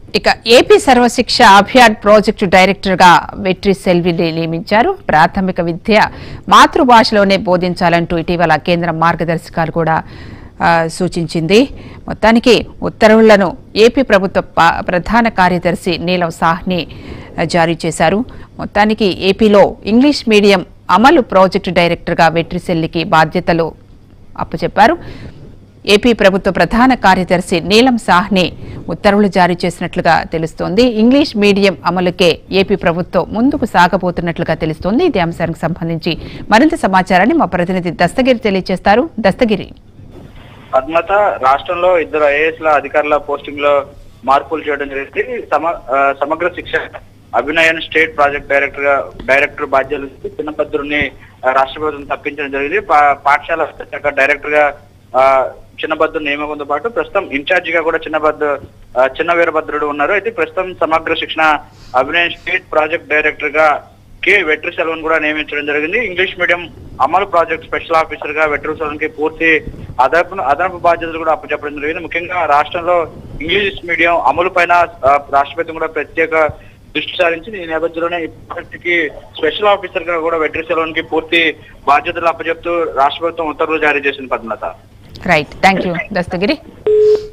ఇక AP Sarvashiksha Abhiyan project director గా వెట్రి సెల్విని నియమించారు ప్రాథమిక విద్య మాతృభాషలోనే బోధించాలంటూ ఇటీవల కేంద్ర మార్గదర్శకాలు కూడా ఆ, సూచించింది మొత్తానికి ఉత్తర్వులను ఏపీ ప్రభుత్వ పా- ప్రధాన కార్యదర్శి నీలం సాహ్ని ఆ, జారీ చేశారు మొత్తానికి ఏపీలో ఇంగ్లీష్ మీడియం అమలు ప్రాజెక్టు డైరెక్టర్గా వెట్రి సెల్లికి బాధ్యతలు అప్పచెప్పారు ఏపీ ప్రభుత్వ ప్రధాన కార్యదర్శి నీలం సాహ్ని ఉత్తర్వులు జారీ చేసినట్లుగా తెలుస్తోంది ఇంగ్లీష్ మీడియం అమలుకే ఏపీ ప్రభుత్వం ముందుకు సాగబోతున్నట్లుగా తెలుస్తోంది ఇదే అంశానికి సంబంధించి మరింత సమాచారాన్ని మా ప్రతినిధి దస్తగిరి తెలియజేస్తారు దస్తగిరి పద్మత రాష్ట్రంలో ఇద్దరు ఐఏఎస్ ల అధికారుల పోస్టింగ్ లో మార్పులు చేయడం జరిగింది సమ ఆ, Samagra Shiksha Abhiyan state project director గా డైరెక్టర్ బాధ్యతలు చిన్నభద్రుని ఆ, రాష్ట్ర ప్రభుత్వం తప్పించడం జరిగింది పా- పాఠశాల శాఖ డైరెక్టర్ గా ఆ, చిన్నభద్రు నియమకంతో పాటు ప్రస్తుతం ఇన్ఛార్జ్ గా కూడా చిన్నభద్రు ఆ, చిన్న వీరభద్రుడు ఉన్నారు అయితే ప్రస్తుతం సమగ్ర శిక్షణ అభినయన్ స్టేట్ ప్రాజెక్ట్ డైరెక్టర్ గా కె వెట్రి సెల్వన్ కూడా నియమించడం జరిగింది ఇంగ్లీష్ మీడియం అమలు ప్రాజెక్ట్ స్పెషల్ ఆఫీసర్ గా వెట్రి సెల్వన్ కి పూర్తి అదనపు అదనపు బాధ్యతలు కూడా అప్పచెప్పడం జరిగింది ముఖ్యంగా రాష్ట్రంలో ఇంగ్లీష్ మీడియం అమలు పైన ఆ, రాష్ట్రపతి కూడా ప్రత్యేక దృష్టి సారించి ఈ నేపథ్యంలోనే ఈ ప్రాజెక్ట్ కి స్పెషల్ ఆఫీసర్ గా కూడా వెట్రి సెల్వన్ కి పూర్తి బాధ్యతలు అప్పచెప్తూ రాష్ట్ర ప్రభుత్వం ఉత్తర్వులు జారీ చేసింది Padmalatha right thank you Dastagiri